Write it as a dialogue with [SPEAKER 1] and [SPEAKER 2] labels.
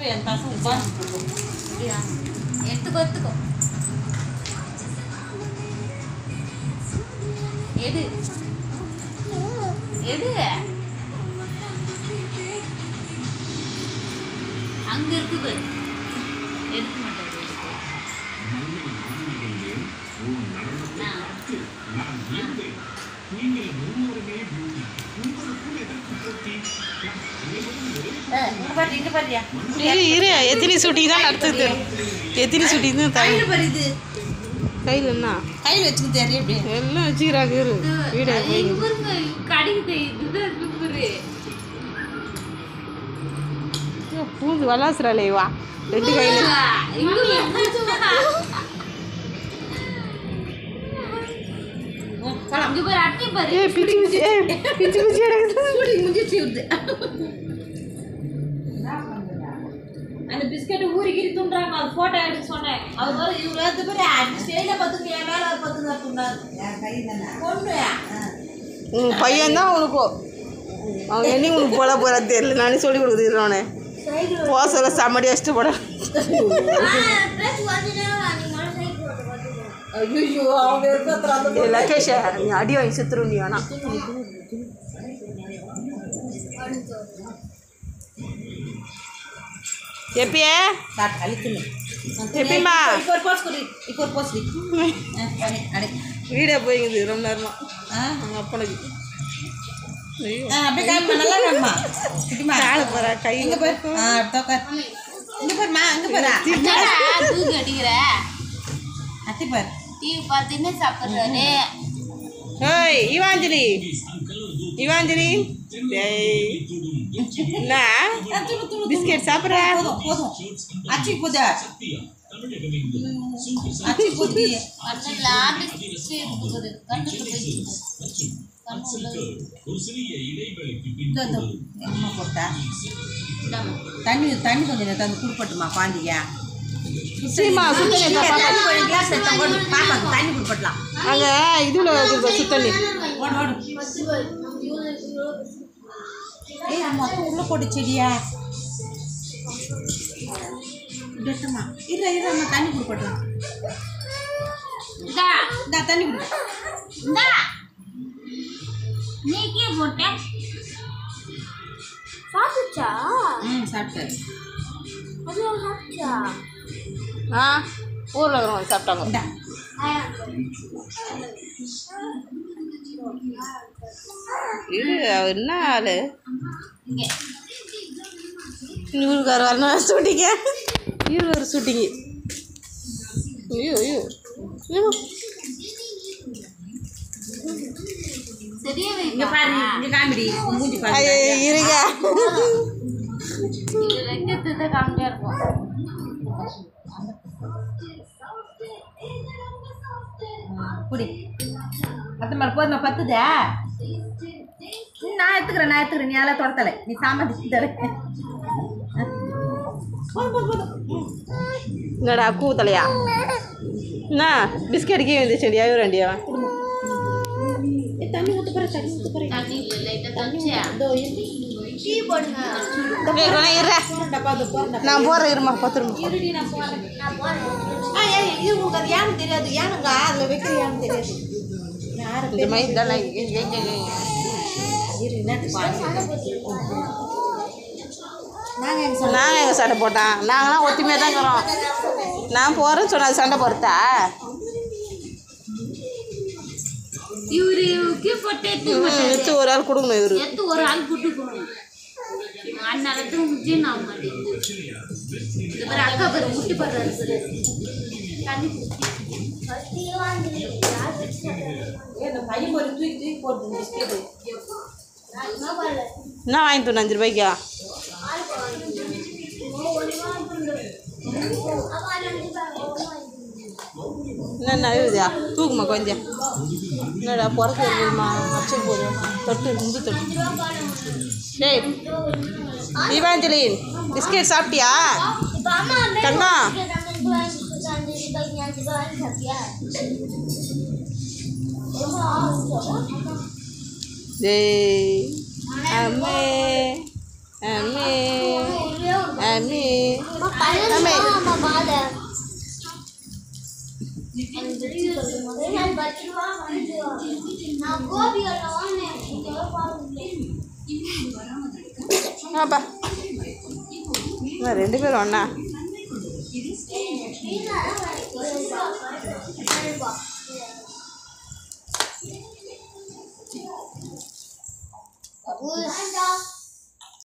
[SPEAKER 1] ఎంత సూపా
[SPEAKER 2] அப்படியா எடுத்துக்கோ எடுத்துக்கோ எடு எடு அங்க இருக்கு பாரு எடுக்க மாட்டேன்
[SPEAKER 1] இங்க பாரு இங்க பாருயா
[SPEAKER 3] இரு இரு எத்தனை ஷூட்டிங் தான் நடத்துது எத்தனை ஷூட்டிங் தான் தலை
[SPEAKER 1] கையில் பாரு இது
[SPEAKER 3] கையில் என்ன
[SPEAKER 1] கையில் வச்சுக்க தெரியும் அப்படியே
[SPEAKER 3] எல்லாம் வச்சுக்கிறாங்க இரு வீடு
[SPEAKER 2] அது இங்க பாருங்க கடிக்குது இதுதான் சூப்பரு
[SPEAKER 3] பூந்து வளாசுறாளே வா ரெண்டு கையில்
[SPEAKER 2] இங்க இங்க பாரு அட்டை பாரு
[SPEAKER 3] ஏ பிச்சு பிச்சு ஏ பிச்சு பிச்சு எடுக்குது
[SPEAKER 1] முடிச்சு விடுது அந்த பிஸ்கட் ஊறிக்கிரி துண்டுறாங்க அது போட்டோ எடுக்க சொன்னேன் அவர் பாரு இவர் வந்து பாரு அந்த ஸ்டேஜில் பார்த்துங்க என் மேலே ஒரு பார்த்துங்க துண்டாரு பொண்ணு
[SPEAKER 3] உன் பையன் தான் உனக்கு அவன் என்னி உனக்கு போல போகிறா தெரியல நானே சொல்லி கொடுக்குறேன் அவனை போக சொல்ல செம்மடி வச்சுட்டு போட
[SPEAKER 1] ஐயோ அவங்க இருக்கிற
[SPEAKER 3] லகேஷ நீ அடி வாங்கி சுத்துரு நீ வேணா எப்பயே
[SPEAKER 1] சாப்பிட்டு கழிக்கணும்
[SPEAKER 3] எப்படிம்மா?
[SPEAKER 1] இப்போ ஒரு போஸ் குடி இப்போ ஒரு போஸ் அடை அடை
[SPEAKER 3] வீடே போயிங்குது ரொம்ப நேரமா
[SPEAKER 1] ஆ
[SPEAKER 3] அவங்க அப்பனுக்கு ஐயோ
[SPEAKER 1] ஆ, அப்படியே காமிமா நல்லா காமிமா குட்டிமா
[SPEAKER 3] காலை போகிறா கை
[SPEAKER 1] இங்க பாரு ஆ தோக்கர் இங்க பாருமா அங்க பாரு
[SPEAKER 2] என்னடா தூக்கி அடிக்கிற
[SPEAKER 1] அத்தி பாரு
[SPEAKER 2] டிவி பார்த்துன்னு சாப்பிட்றாரு
[SPEAKER 3] ஏய் இவாஞ்சலி இவாஞ்சலி டேய் என்ன பிஸ்கெட் சாப்பிட்ற
[SPEAKER 1] போதும் போதும் அச்சி போதா அச்சி போதி
[SPEAKER 2] கண்ணுலாம் பிஸ்கெட் இருக்குது கண்ணுக்கு போயிடுச்சு கண்ணு உள்ள
[SPEAKER 1] என்ன போட்டா
[SPEAKER 2] இந்தாம்மா.
[SPEAKER 1] தண்ணி தண்ணி கொஞ்சம் நேரத்தை வந்து குடுப்பட்டுமா பாண்டியா
[SPEAKER 3] சீமா சுத்தண்ணி
[SPEAKER 1] தண்ணி கொஞ்சம் கிளாஸ் எடுத்தா ஓடு பாப்பாக்கு தண்ணி குடுப்பட்டலாம்
[SPEAKER 3] அங்கே இதில் சுத்தண்ணி
[SPEAKER 1] ஓடு ஓடு ஏய் மொத்தம் உள்ள போட்டு செடியா டெட்டமா இல்லை இல்லை அம்மா தண்ணி குடுப்பட்டலாம்
[SPEAKER 2] இந்தா
[SPEAKER 1] இந்தா தண்ணி குடு
[SPEAKER 2] இந்தா நீ கீ போட்ட சாப்பிடுச்சா
[SPEAKER 1] ம் சாப்பிட்டாரு
[SPEAKER 2] சாப்பிடுச்சா
[SPEAKER 3] ஆ ஊரில் இருக்கிறவங்க சாப்பிட்டாங்க
[SPEAKER 1] இந்தா
[SPEAKER 3] இது அவர் என்ன ஆளு
[SPEAKER 2] இங்கே
[SPEAKER 3] இவருக்கார் வரணும் ஷூட்டிங்க இவரு ஒரு ஷூட்டிங்கு ஐயோ ஐயோ ஐயோ
[SPEAKER 2] சரியா
[SPEAKER 1] இங்க
[SPEAKER 2] வைப்பா
[SPEAKER 1] பாரு இங்க காமிடி உன் மூஞ்சி பாரு
[SPEAKER 3] ஐயோ இருங்க
[SPEAKER 2] இது வைக்கிறது தான் காமிட்டா இருக்கும்
[SPEAKER 1] குடி அத்தை மாதிரி போதுமா பத்துதா ம், நான் எடுத்துக்கிறேன் நான் எடுத்துக்கிறேன் நீ அதெல்லாம் தொடத்தலை நீ சாமான் தர
[SPEAKER 3] என்னடா கூ தலையா என்ன பிஸ்கெட் கீ வந்து செடியா ரெண்டியா
[SPEAKER 1] தண்ணி ஊற்று போகிற தண்ணி ஊற்று போகிற
[SPEAKER 2] தண்ணி லைட்டாக தண்ணியா டீ போடுங்க
[SPEAKER 1] டப்பா அது போகிறேன்
[SPEAKER 3] நான் போகிறேன் இருமா பத்து
[SPEAKER 1] இருடி நான் போகிறேன் ஆ ஏன் இது உங்களுக்கு அது ஏன்னு தெரியாது ஏனுங்க அதில் வைக்கிற ஏன்னு தெரியாது யாரை
[SPEAKER 3] இந்த மாதிரி தானே
[SPEAKER 1] இரு என்னட்டு பாருங்க நாங்கள் எங்க சொல்ல
[SPEAKER 3] நாங்கள் எங்கள் சண்டை போட்டான் நாங்களாம் ஒத்துமையாக தான் இருக்கிறோம் நான் போகிறேன்னு சொன்னது சண்டை போடுறதா
[SPEAKER 2] இவரு கீ போட்டு எடுத்து
[SPEAKER 3] ம், எடுத்து ஒரு ஆள் கொடுக்கணும் இவரு
[SPEAKER 2] எடுத்து ஒரு ஆள் கூட்டு போகணும் அந்நேரத்துக்கு முக்கியம் ஆக மாட்டேங்குது இந்த பாரு அக்கா பாரு முட்டி படுறாரு பாரு. தண்ணி
[SPEAKER 1] இந்த பையன் ஒரு தூக்கி தூக்கி போட்டு பிஸ்கெட்டு
[SPEAKER 3] என்ன வாங்கிட்டு வந்த அஞ்சு ரூபாய்க்கா என்ன அழுகுதா தூக்குமா கொஞ்சம் என்னடா பிறக்க இருக்குமா அச்சு போதும் தொட்டு முந்து தொட்டு டேய் தீபாஞ்சலின் பிஸ்கெட் சாப்பிட்டியா கண்ணா டேய் அம்மே அம்மி அம்மி அம்மி ஆப்பா ரெண்டு பேரும் ஒன்றா